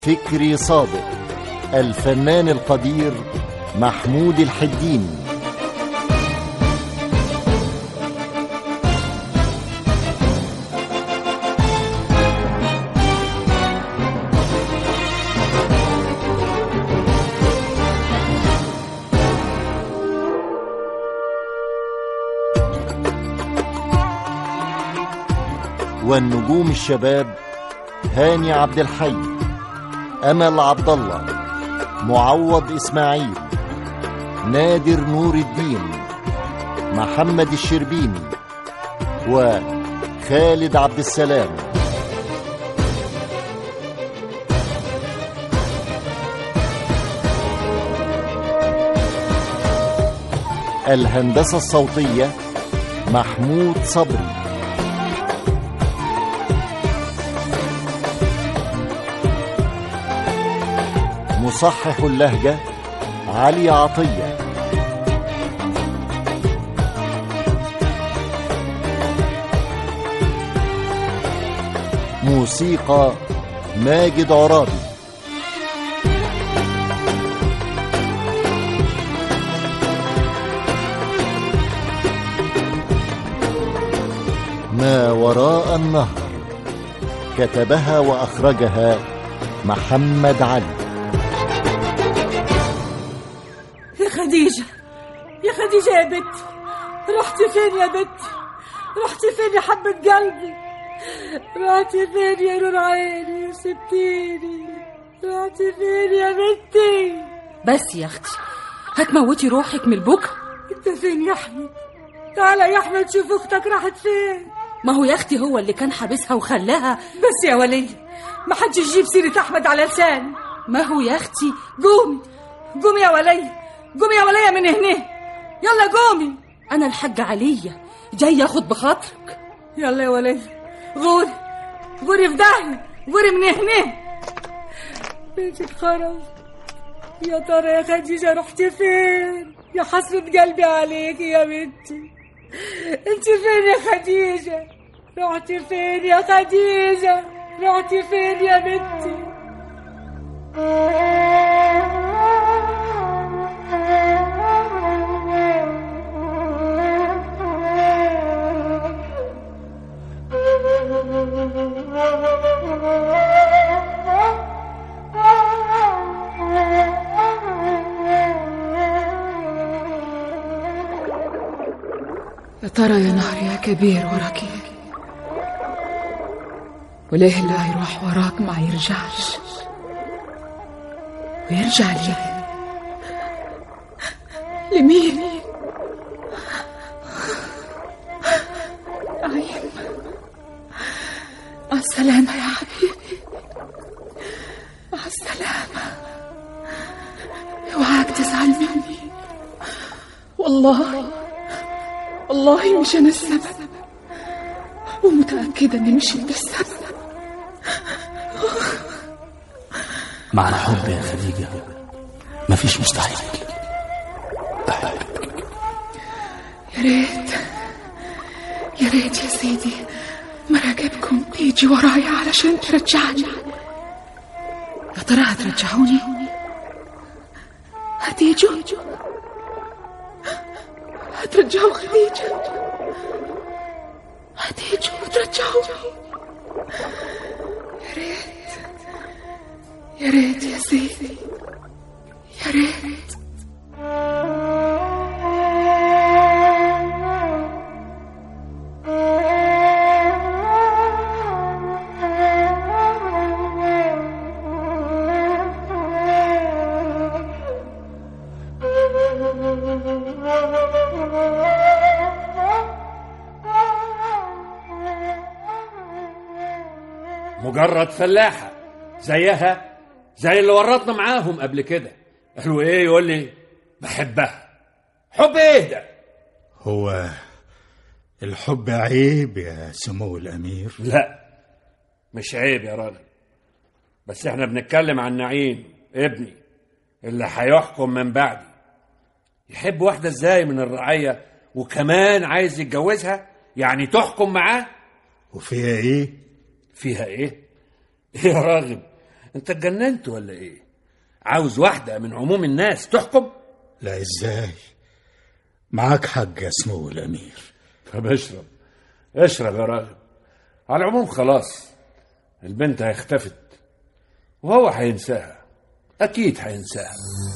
فكري صادق الفنان القدير محمود الحديني والنجوم الشباب هاني عبد الحي امل عبد الله معوض اسماعيل نادر نور الدين محمد الشربيني وخالد عبد السلام الهندسه الصوتيه محمود صبري مصحح اللهجة علي عطية موسيقى ماجد عرابي ما وراء النهر كتبها وأخرجها محمد علي يا خديجة يا خديجة يا بت رحتي فين يا بت رحتي فين يا حبة قلبي رحتي فين يا نور عيني وسبتيني رحتي فين يا بنتي بس يا اختي هتموتي روحك من البكا انت فين يا احمد تعالى يا احمد شوف اختك راحت فين ما هو يا اختي هو اللي كان حابسها وخلاها بس يا ولي ما حدش يجيب سيرة احمد على لساني ما هو يا اختي قومي قومي يا ولي قومي يا ولية من هنا يلا قومي انا الحاجة عليا جاي اخد بخاطرك يلا يا ولي غوري غوري في داهية غوري من هنا بيتك خرب يا ترى يا خديجة رحتي فين يا حسرة قلبي عليك يا بنتي انت فين يا خديجة رحتي فين يا خديجة رحتي فين يا بنتي يا ترى يا نهر يا كبير وراك ايه وليه اللي هيروح وراك ما يرجعش ويرجع ليه لمين عين مع السلامة يا حبيبي مع السلامة اوعاك تزعل مني والله والله مش أنا السبب ومتأكدة إني مش أنت السبب مع الحب يا خديجة مفيش مستحيل يا ريت يا ريت يا سيدي مراقبكم تيجي ورايا علشان ترجعني يا ترى هترجعوني هتيجوا هترجعوا خديجة هتيجوا وترجعوني يا ريت يا ريت يا سيدي يا ريت مجرد فلاحة زيها زي اللي ورطنا معاهم قبل كده قالوا ايه يقول لي بحبها حب ايه ده هو الحب عيب يا سمو الأمير لا مش عيب يا راجل بس احنا بنتكلم عن نعيم ابني اللي هيحكم من بعدي يحب واحدة ازاي من الرعية وكمان عايز يتجوزها يعني تحكم معاه وفيها ايه فيها ايه يا راغب انت اتجننت ولا ايه عاوز واحده من عموم الناس تحكم لا ازاي معاك حق يا سمو الامير طب اشرب اشرب يا راغب على العموم خلاص البنت هيختفت وهو هينساها اكيد هينساها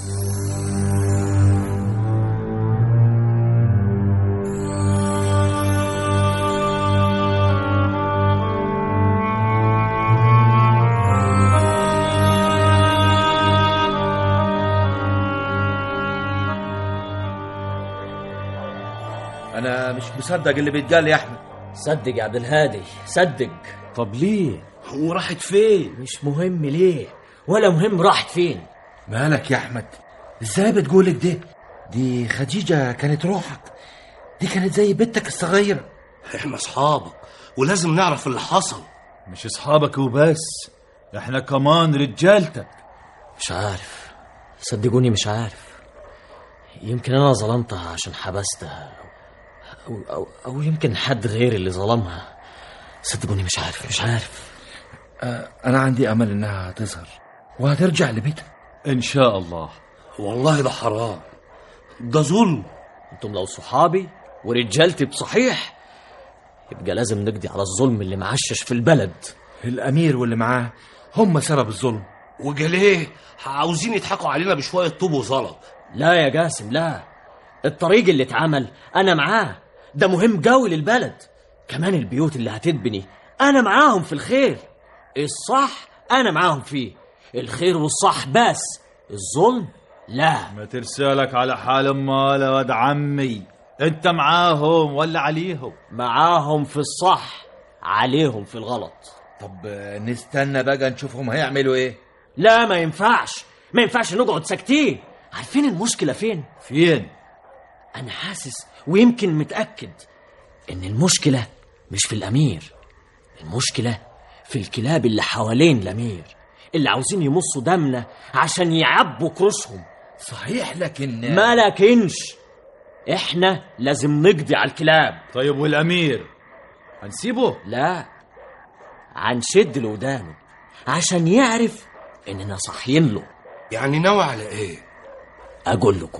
انا مش مصدق اللي بيتقال يا احمد صدق يا عبد الهادي صدق طب ليه وراحت فين مش مهم ليه ولا مهم راحت فين مالك يا احمد ازاي بتقول ده دي خديجه كانت روحك دي كانت زي بنتك الصغيره احنا اصحابك ولازم نعرف اللي حصل مش اصحابك وبس احنا كمان رجالتك مش عارف صدقوني مش عارف يمكن انا ظلمتها عشان حبستها أو, أو, أو يمكن حد غير اللي ظلمها صدقوني مش عارف مش عارف آه انا عندي امل انها تظهر وهترجع لبيتها ان شاء الله والله ده حرام ده ظلم انتم لو صحابي ورجالتي بصحيح يبقى لازم نقضي على الظلم اللي معشش في البلد الامير واللي معاه هم سبب الظلم وجليه عاوزين يضحكوا علينا بشويه طوب وزلط لا يا جاسم لا الطريق اللي اتعمل انا معاه ده مهم قوي للبلد كمان البيوت اللي هتتبني انا معاهم في الخير الصح انا معاهم فيه الخير والصح بس الظلم لا ما ترسالك على حال امال يا واد عمي انت معاهم ولا عليهم معاهم في الصح عليهم في الغلط طب آه، نستنى بقى نشوفهم هيعملوا ايه لا ما ينفعش ما ينفعش نقعد ساكتين عارفين المشكلة فين؟ فين أنا حاسس ويمكن متأكد إن المشكلة مش في الأمير المشكلة في الكلاب اللي حوالين الأمير اللي عاوزين يمصوا دمنا عشان يعبوا كروشهم صحيح لكن ما لكنش احنا لازم نقضي على الكلاب طيب والامير هنسيبه لا هنشد له ودانه عشان يعرف اننا صاحيين له يعني ناوي على ايه اقول لكم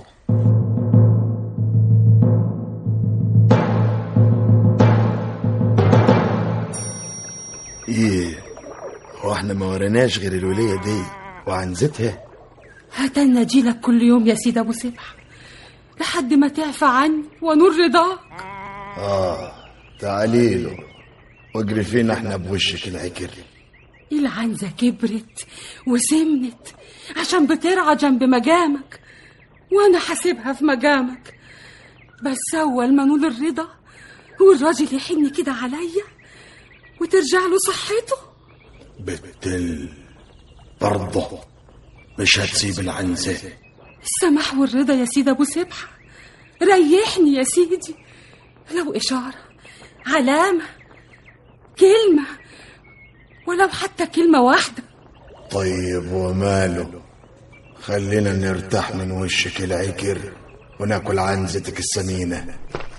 ايه هو احنا ما وريناش غير الولية دي وعنزتها هتنا اجيلك كل يوم يا سيد ابو سبح لحد ما تعفى عني ونور رضاك اه تعالي له واجري فينا احنا بوشك العكر العنزة كبرت وسمنت عشان بترعى جنب مجامك وانا حاسبها في مجامك بس اول ما نول الرضا والراجل يحن كده عليا وترجع له صحته بتل برضه مش هتسيب العنزة السماح والرضا يا سيد ابو سبحة ريحني يا سيدي لو اشارة علامة كلمة ولو حتى كلمة واحدة طيب وماله خلينا نرتاح من وشك العكر وناكل عنزتك السمينة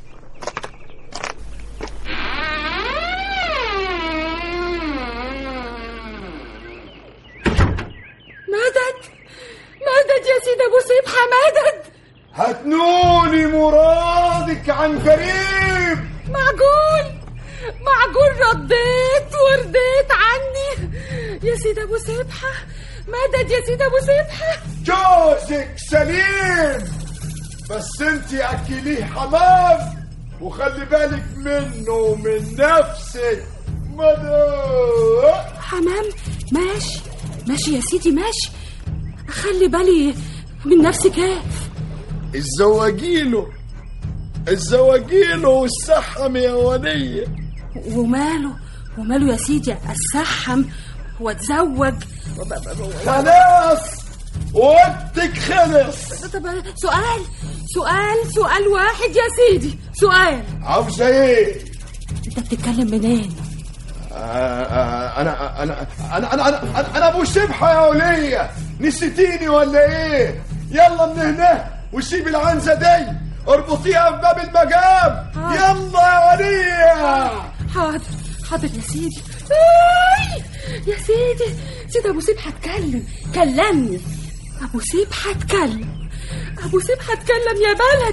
مدد مدد يا سيد ابو سبحة مدد هتنولي مرادك عن قريب معقول معقول رديت ورديت عني يا سيد ابو سبحة مدد يا سيد ابو سبحة جوزك سليم بس انت اكليه حمام وخلي بالك منه ومن نفسك مدى حمام ماشي ماشي يا سيدي ماشي خلي بالي من نفسي كيف الزواجيله الزواجيله والسحم يا وليه وماله وماله يا سيدي اتسحم واتزوج خلاص وقتك خلص طب سؤال سؤال سؤال واحد يا سيدي سؤال عاوزه ايه انت بتتكلم منين آه، آه، انا انا انا انا انا انا, أنا ابو سبحه يا وليه نسيتيني ولا ايه يلا من هنا وسيب العنزه دي اربطيها في باب المقام يلا يا وليه حاضر حاضر يا سيدي آي! يا سيدي سيدي ابو سيب هتكلم كلمني ابو سيب هتكلم ابو سيب هتكلم يا بلد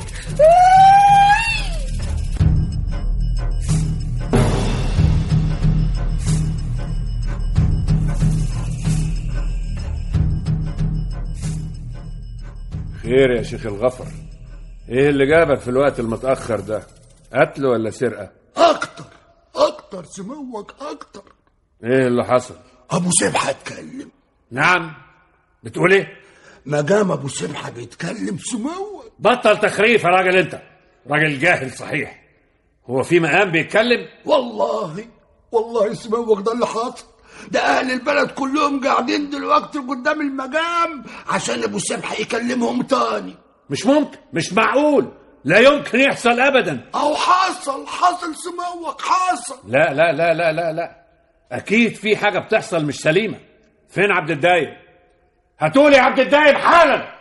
خير يا شيخ الغفر ايه اللي جابك في الوقت المتأخر ده قتل ولا سرقة اكتر اكتر سموك اكتر ايه اللي حصل ابو سبحه اتكلم نعم بتقول ايه ما دام ابو سبحه بيتكلم سموك بطل تخريف يا راجل انت راجل جاهل صحيح هو في مقام بيتكلم والله والله سموك ده اللي حاصل ده اهل البلد كلهم قاعدين دلوقتي قدام المجام عشان ابو سبحه يكلمهم تاني مش ممكن مش معقول لا يمكن يحصل ابدا او حصل حصل سموك حصل لا لا لا لا لا لا اكيد في حاجه بتحصل مش سليمه فين عبد الدايم هاتولي عبد الدايم حالا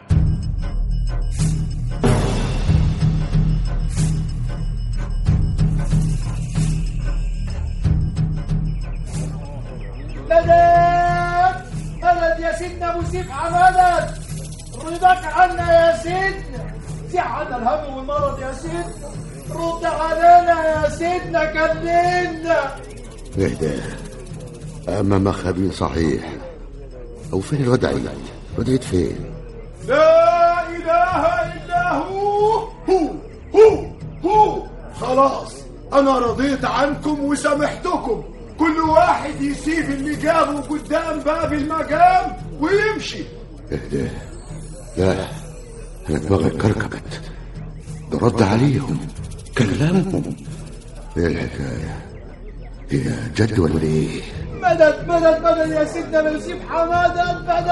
مدد مدد يا سيدنا ابو سيف مدد رضاك عنا يا سيدنا في عنا الهم والمرض يا سيدنا رد علينا يا سيدنا كلمنا اهدى اما مخبي صحيح او فين الواد عيد الواد عيد فين لا اله الا هو هو هو هو خلاص انا رضيت عنكم وسامحتكم كل واحد يسيب اللي جابه قدام باب المقام ويمشي اهدى لا انا دماغي اتكركبت ده رد عليهم كلمهم ايه الحكايه هي جد ولا ايه مدد مدد مدد يا سيدنا ابو سيف مدد مدد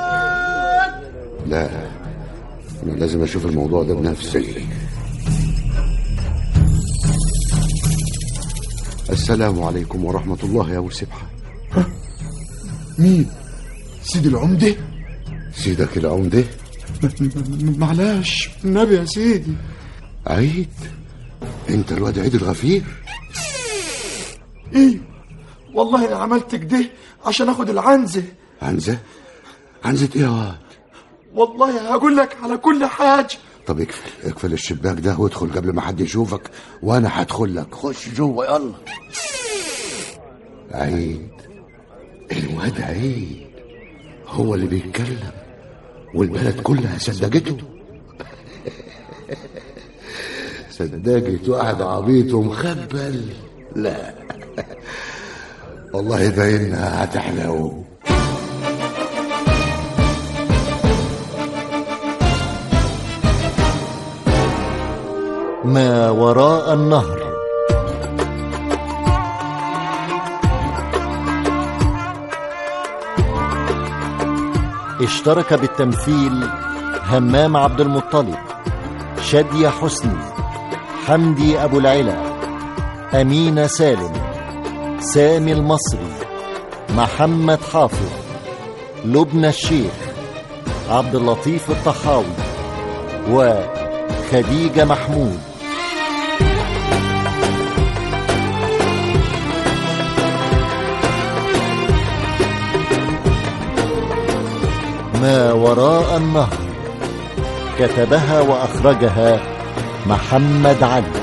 لا انا لازم اشوف الموضوع ده بنفسي السلام عليكم ورحمة الله يا أبو سبحة مين سيد العمده سيدك العمدة معلش النبي يا سيدي عيد انت الواد عيد الغفير ايه والله انا عملت كده عشان اخد العنزه عنزة عنزة ايه يا واد والله هقول لك على كل حاجه طب اقفل اقفل الشباك ده وادخل قبل ما حد يشوفك وانا هدخل لك خش جوه يلا عيد الواد عيد هو اللي بيتكلم والبلد كلها صدقته صدقت واحد عبيط ومخبل لا والله باينها هتحلو ما وراء النهر اشترك بالتمثيل همام عبد المطلب شادية حسني حمدي أبو العلا أمينة سالم سامي المصري محمد حافظ لبنى الشيخ عبد اللطيف الطحاوي وخديجة محمود ما وراء النهر كتبها وأخرجها محمد علي